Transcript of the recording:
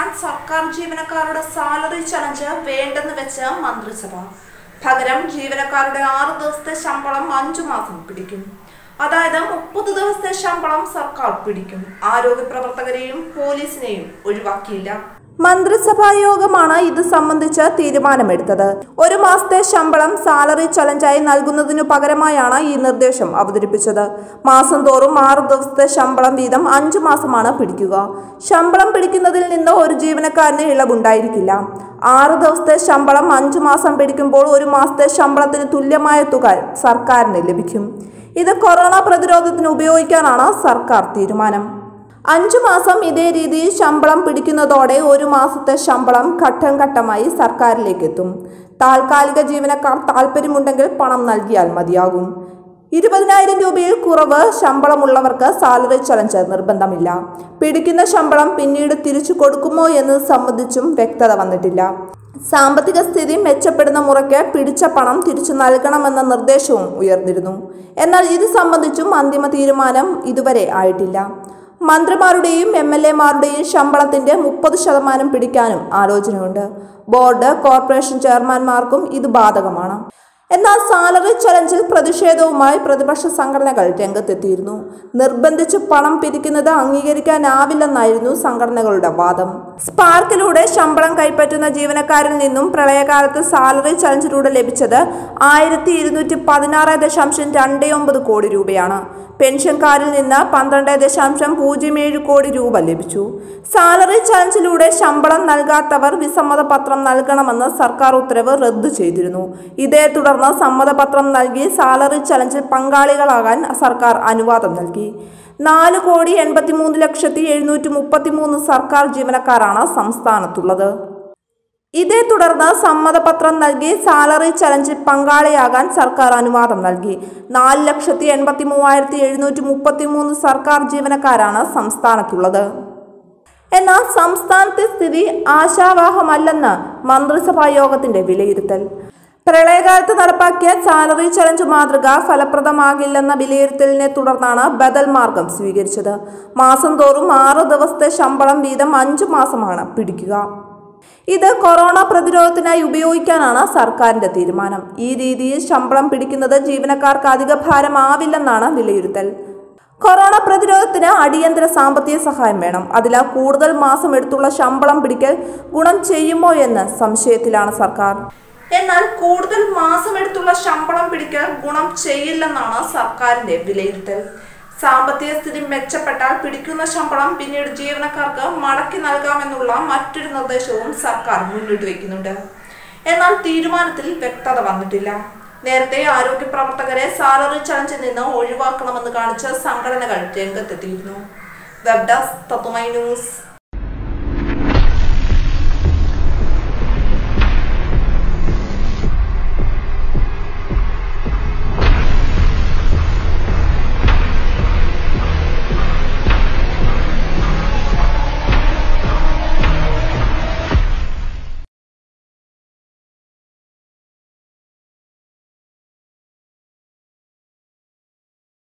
സർക്കാർ ജീവനക്കാരുടെ salary challenge വേണ്ടെന്ന് വെച്ച് മന്ത്രിസഭ പകരം ജീവനക്കാരുടെ ആറ് ദിവസത്തെ ശമ്പളം അഞ്ചു മാസം പിടിക്കും അതായത് മുപ്പത് ദിവസത്തെ ശമ്പളം സർക്കാർ പിടിക്കും ആരോഗ്യ പ്രവർത്തകരെയും പോലീസിനെയും ഒഴിവാക്കിയില്ല മന്ത്രിസഭാ യോഗമാണ് ഇത് സംബന്ധിച്ച് തീരുമാനമെടുത്തത് ഒരു മാസത്തെ ശമ്പളം സാലറി ചലഞ്ചായി നൽകുന്നതിനു പകരമായാണ് ഈ നിർദ്ദേശം അവതരിപ്പിച്ചത് മാസം തോറും ആറ് ദിവസത്തെ ശമ്പളം വീതം അഞ്ചു മാസമാണ് പിടിക്കുക ശമ്പളം പിടിക്കുന്നതിൽ നിന്ന് ഒരു ജീവനക്കാരന് ഇളവുണ്ടായിരിക്കില്ല ആറ് ദിവസത്തെ ശമ്പളം അഞ്ചു മാസം പിടിക്കുമ്പോൾ ഒരു മാസത്തെ ശമ്പളത്തിന് തുല്യമായ തുക സർക്കാരിന് ലഭിക്കും ഇത് കൊറോണ പ്രതിരോധത്തിന് ഉപയോഗിക്കാനാണ് സർക്കാർ തീരുമാനം അഞ്ചു മാസം ഇതേ രീതിയിൽ ശമ്പളം പിടിക്കുന്നതോടെ ഒരു മാസത്തെ ശമ്പളം ഘട്ടം ഘട്ടമായി സർക്കാരിലേക്ക് എത്തും താൽക്കാലിക ജീവനക്കാർ താല്പര്യമുണ്ടെങ്കിൽ പണം നൽകിയാൽ മതിയാകും ഇരുപതിനായിരം രൂപയിൽ കുറവ് ശമ്പളമുള്ളവർക്ക് സാലറി ചലഞ്ച് നിർബന്ധമില്ല പിടിക്കുന്ന ശമ്പളം പിന്നീട് തിരിച്ചു കൊടുക്കുമോ എന്നത് സംബന്ധിച്ചും വ്യക്തത വന്നിട്ടില്ല സാമ്പത്തിക സ്ഥിതി മെച്ചപ്പെടുന്ന മുറയ്ക്ക് പിടിച്ച പണം തിരിച്ചു നൽകണമെന്ന നിർദ്ദേശവും ഉയർന്നിരുന്നു എന്നാൽ ഇത് സംബന്ധിച്ചും അന്തിമ തീരുമാനം ഇതുവരെ ആയിട്ടില്ല മന്ത്രിമാരുടെയും എം എൽ എമാരുടെയും ശമ്പളത്തിന്റെ മുപ്പത് ശതമാനം പിടിക്കാനും ആലോചനയുണ്ട് ബോർഡ് കോർപ്പറേഷൻ ചെയർമാൻമാർക്കും ഇത് ബാധകമാണ് എന്നാൽ സാലറി ചലഞ്ചിൽ പ്രതിഷേധവുമായി പ്രതിപക്ഷ സംഘടനകൾ രംഗത്തെത്തിയിരുന്നു നിർബന്ധിച്ച് പണം പിരിക്കുന്നത് അംഗീകരിക്കാനാവില്ലെന്നായിരുന്നു സംഘടനകളുടെ വാദം സ്പാർക്കിലൂടെ ശമ്പളം കൈപ്പറ്റുന്ന ജീവനക്കാരിൽ നിന്നും പ്രളയകാലത്ത് സാലറി ചലഞ്ചിലൂടെ ലഭിച്ചത് ആയിരത്തി ഇരുന്നൂറ്റി പതിനാറ് ദശാംശം രണ്ട് ഒമ്പത് കോടി രൂപയാണ് പെൻഷൻകാരിൽ നിന്ന് പന്ത്രണ്ട് ദശാംശം പൂജ്യം ഏഴ് കോടി രൂപ ലഭിച്ചു സാലറി ചലഞ്ചിലൂടെ ശമ്പളം നൽകാത്തവർ വിസമ്മതപത്രം നൽകണമെന്ന് സർക്കാർ ഉത്തരവ് റദ്ദു ചെയ്തിരുന്നു ഇതേ തുടർന്ന് സമ്മതപത്രം നൽകി സാലറി ചലഞ്ചിൽ പങ്കാളികളാകാൻ സർക്കാർ അനുവാദം നൽകി നാല് കോടി എൺപത്തി മൂന്ന് ലക്ഷത്തി എഴുന്നൂറ്റി മുപ്പത്തി മൂന്ന് സർക്കാർ ജീവനക്കാരാണ് സംസ്ഥാനത്തുള്ളത് ഇതേ തുടർന്ന് സമ്മതപത്രം നൽകി സാലറി ചലഞ്ചിൽ പങ്കാളിയാകാൻ സർക്കാർ അനുവാദം നൽകി നാല് ലക്ഷത്തി എൺപത്തി മൂവായിരത്തി എഴുന്നൂറ്റി മുപ്പത്തി മൂന്ന് സർക്കാർ ജീവനക്കാരാണ് സംസ്ഥാനത്തുള്ളത് എന്നാൽ സംസ്ഥാനത്തെ സ്ഥിതി ആശാവാഹമല്ലെന്ന് മന്ത്രിസഭാ യോഗത്തിന്റെ വിലയിരുത്തൽ പ്രളയകാലത്ത് നടപ്പാക്കിയ സാലറി ചലഞ്ച് മാതൃക ഫലപ്രദമാകില്ലെന്ന വിലയിരുത്തലിനെ തുടർന്നാണ് ബദൽ മാർഗം സ്വീകരിച്ചത് മാസം തോറും ആറ് ദിവസത്തെ ശമ്പളം വീതം അഞ്ചു മാസമാണ് പിടിക്കുക ഇത് കൊറോണ പ്രതിരോധത്തിനായി ഉപയോഗിക്കാനാണ് സർക്കാരിന്റെ തീരുമാനം ഈ രീതിയിൽ ശമ്പളം പിടിക്കുന്നത് ജീവനക്കാർക്ക് അധിക ഭാരമാവില്ലെന്നാണ് വിലയിരുത്തൽ കൊറോണ പ്രതിരോധത്തിന് അടിയന്തര സാമ്പത്തിക സഹായം വേണം അതിനാൽ കൂടുതൽ മാസം എടുത്തുള്ള ശമ്പളം പിടിക്കൽ ഗുണം ചെയ്യുമോ എന്ന് സംശയത്തിലാണ് സർക്കാർ എന്നാൽ കൂടുതൽ മാസം എടുത്തുള്ള ശമ്പളം പിടിക്കൽ ഗുണം ചെയ്യില്ലെന്നാണ് സർക്കാരിന്റെ വിലയിരുത്തൽ സാമ്പത്തിക സ്ഥിതി മെച്ചപ്പെട്ടാൽ പിടിക്കുന്ന ശമ്പളം പിന്നീട് ജീവനക്കാർക്ക് മടക്കി നൽകാമെന്നുള്ള മറ്റൊരു നിർദ്ദേശവും സർക്കാർ മുന്നോട്ട് വയ്ക്കുന്നുണ്ട് എന്നാൽ തീരുമാനത്തിൽ വ്യക്തത വന്നിട്ടില്ല നേരത്തെ ആരോഗ്യ പ്രവർത്തകരെ സാലറി ചലഞ്ചിൽ നിന്ന് ഒഴിവാക്കണമെന്ന് കാണിച്ച് സംഘടനകൾ രംഗത്തെത്തിയിരുന്നു വെബ് ഡെസ്ക് തത്വമൈ ന്യൂസ്